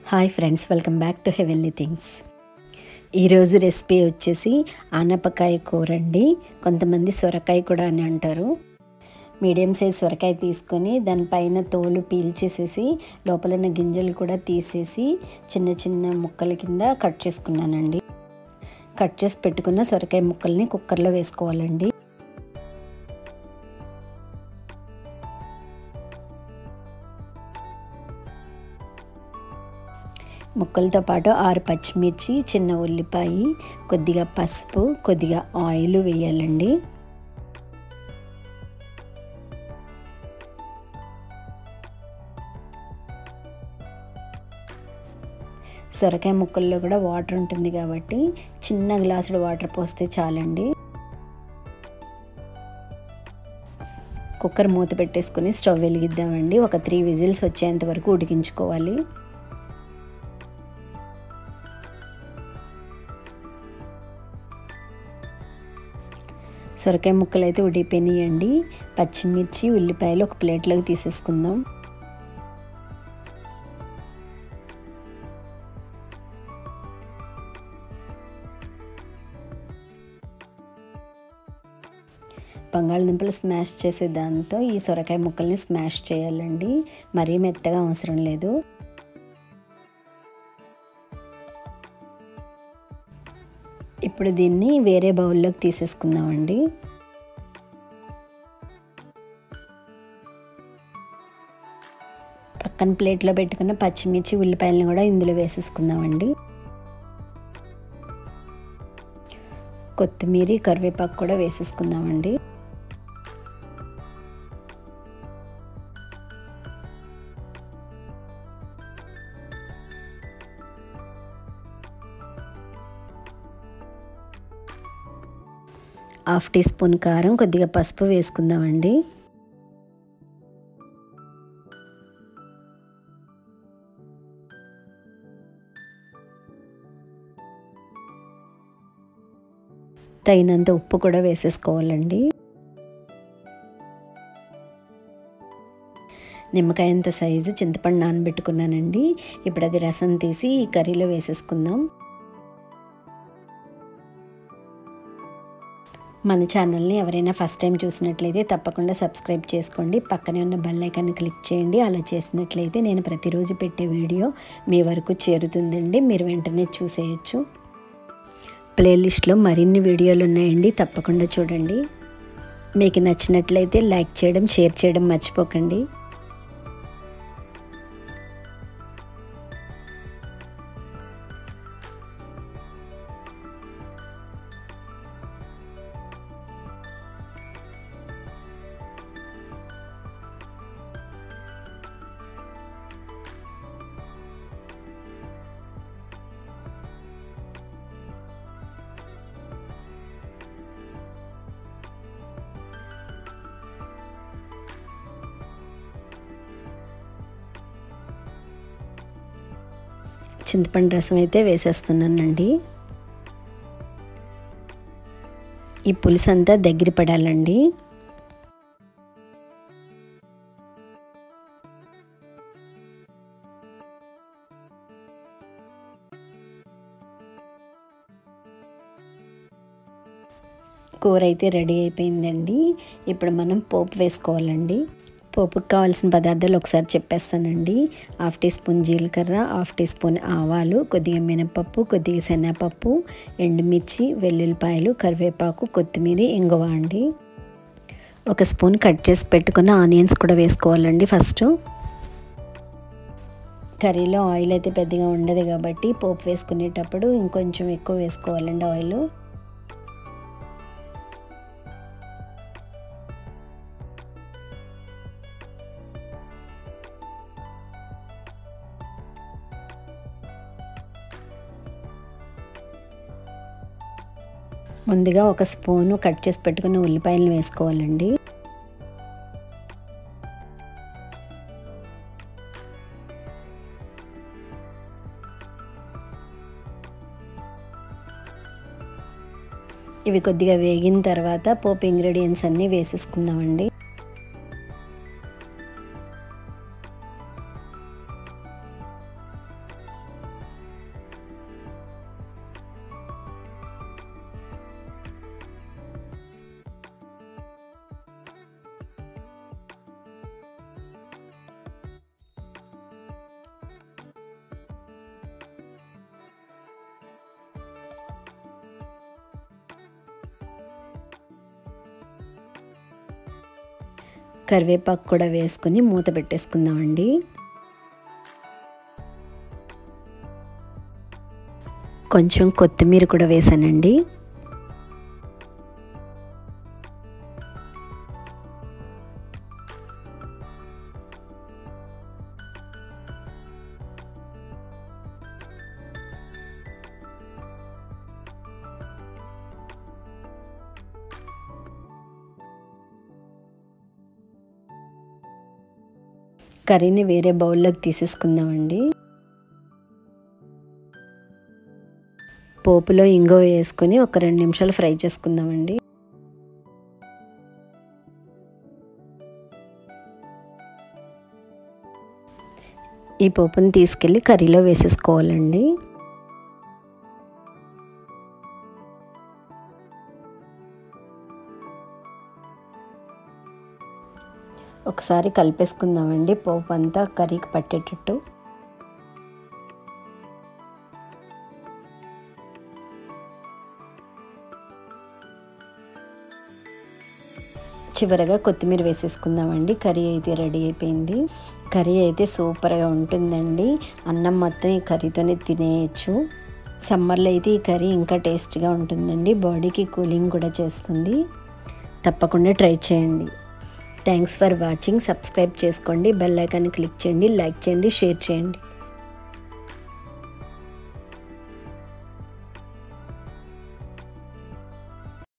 hi friends welcome back to heavenly things ఈరోజు recipe వచ్చేసి ఆనపకాయ కూర అండి కొంతమంది సొరకాయ కూడా అని అంటారు మీడియం సైజ్ సొరకాయ తీసుకొని దానిపైన తోలు పీల్చేసేసి లోపల ఉన్న గింజలు కూడా తీసేసి చిన్న చిన్న ముక్కల కింద కట్ చేసుకున్నానండి కట్ చేసి పెట్టుకున్న సొరకాయ ముక్కల్ని కుక్కర్లో వేసుకోవాలండి ముక్కలతో పాటు ఆరు పచ్చిమిర్చి చిన్న ఉల్లిపాయ కొద్దిగా పసుపు కొద్దిగా ఆయిల్ వేయాలండి సొరకాయ ముక్కల్లో కూడా వాటర్ ఉంటుంది కాబట్టి చిన్న గ్లాసుడు వాటర్ పోస్తే చాలండి కుక్కర్ మూత పెట్టేసుకొని స్టవ్ వెలిగిద్దామండి ఒక త్రీ విజిల్స్ వచ్చేంత వరకు ఉడికించుకోవాలి సొరకాయ ముక్కలు అయితే ఉడిపోయినాయండి పచ్చిమిర్చి ఉల్లిపాయలు ఒక ప్లేట్లోకి తీసేసుకుందాం బంగాళదుంపలు స్మాష్ చేసే దాంతో ఈ సొరకాయ ముక్కల్ని స్మాష్ చేయాలండి మరీ మెత్తగా అవసరం లేదు ఇప్పుడు దీన్ని వేరే బౌల్లోకి తీసేసుకుందామండి పక్కన ప్లేట్లో పెట్టుకున్న పచ్చిమిర్చి ఉల్లిపాయలను కూడా ఇందులో వేసేసుకుందామండి కొత్తిమీర కరివేపాకు కూడా వేసేసుకుందామండి హాఫ్ టీ స్పూన్ కారం కొద్దిగా పసుపు వేసుకుందామండి తగినంత ఉప్పు కూడా వేసేసుకోవాలండి నిమ్మకాయ అంత సైజు చింతపండు నానబెట్టుకున్నానండి ఇప్పుడు అది రసం తీసి ఈ కర్రీలో వేసేసుకుందాం మన ఛానల్ని ఎవరైనా ఫస్ట్ టైం చూసినట్లయితే తప్పకుండా సబ్స్క్రైబ్ చేసుకోండి పక్కనే ఉన్న బెల్ ఐకాన్ని క్లిక్ చేయండి అలా చేసినట్లయితే నేను ప్రతిరోజు పెట్టే వీడియో మీ వరకు చేరుతుందండి మీరు వెంటనే చూసేయచ్చు ప్లేలిస్ట్లో మరిన్ని వీడియోలు ఉన్నాయండి తప్పకుండా చూడండి మీకు నచ్చినట్లయితే లైక్ చేయడం షేర్ చేయడం మర్చిపోకండి చింతపండు రసం అయితే వేసేస్తున్నానండి ఈ పులుసు అంతా దగ్గర పడాలండి కూర అయితే రెడీ అయిపోయిందండి ఇప్పుడు మనం పోపు వేసుకోవాలండి పోపుకి కావాల్సిన పదార్థాలు ఒకసారి చెప్పేస్తానండి హాఫ్ టీ స్పూన్ జీలకర్ర హాఫ్ టీ స్పూన్ ఆవాలు కొద్దిగా మినపప్పు కొద్దిగా శనగపప్పు ఎండుమిర్చి వెల్లుల్లిపాయలు కరివేపాకు కొత్తిమీర ఇంగువ అండి ఒక స్పూన్ కట్ చేసి పెట్టుకున్న ఆనియన్స్ కూడా వేసుకోవాలండి ఫస్ట్ కర్రీలో ఆయిల్ అయితే పెద్దగా ఉండదు కాబట్టి పోపు వేసుకునేటప్పుడు ఇంకొంచెం ఎక్కువ వేసుకోవాలండి ఆయిల్ ముందుగా ఒక స్పూను కట్ చేసి పెట్టుకున్న ఉల్లిపాయలను వేసుకోవాలండి ఇవి కొద్దిగా వేగిన తర్వాత పోపు ఇంగ్రీడియంట్స్ అన్నీ వేసేసుకుందామండి కరివేపాకు కూడా వేసుకొని మూత పెట్టేసుకుందామండి కొంచెం కొత్తిమీర కూడా వేసానండి కర్రీని వేరే బౌల్లోకి తీసేసుకుందామండి పోపులో ఇంగో వేసుకొని ఒక రెండు నిమిషాలు ఫ్రై చేసుకుందామండి ఈ పోపుని తీసుకెళ్ళి కర్రీలో వేసేసుకోవాలండి ఒకసారి కలిపేసుకుందామండి పోపు అంతా కర్రీకి పట్టేటట్టు చివరగా కొత్తిమీర వేసేసుకుందామండి కర్రీ అయితే రెడీ అయిపోయింది కర్రీ అయితే సూపర్గా ఉంటుందండి అన్నం మొత్తం ఈ కర్రీతోనే తినేయచ్చు సమ్మర్లో అయితే ఈ కర్రీ ఇంకా టేస్ట్గా ఉంటుందండి బాడీకి కూలింగ్ కూడా చేస్తుంది తప్పకుండా ట్రై చేయండి థ్యాంక్స్ ఫర్ వాచింగ్ సబ్స్క్రైబ్ చేసుకోండి బెల్ ఐకాన్ క్లిక్ చేయండి లైక్ చేయండి షేర్ చేయండి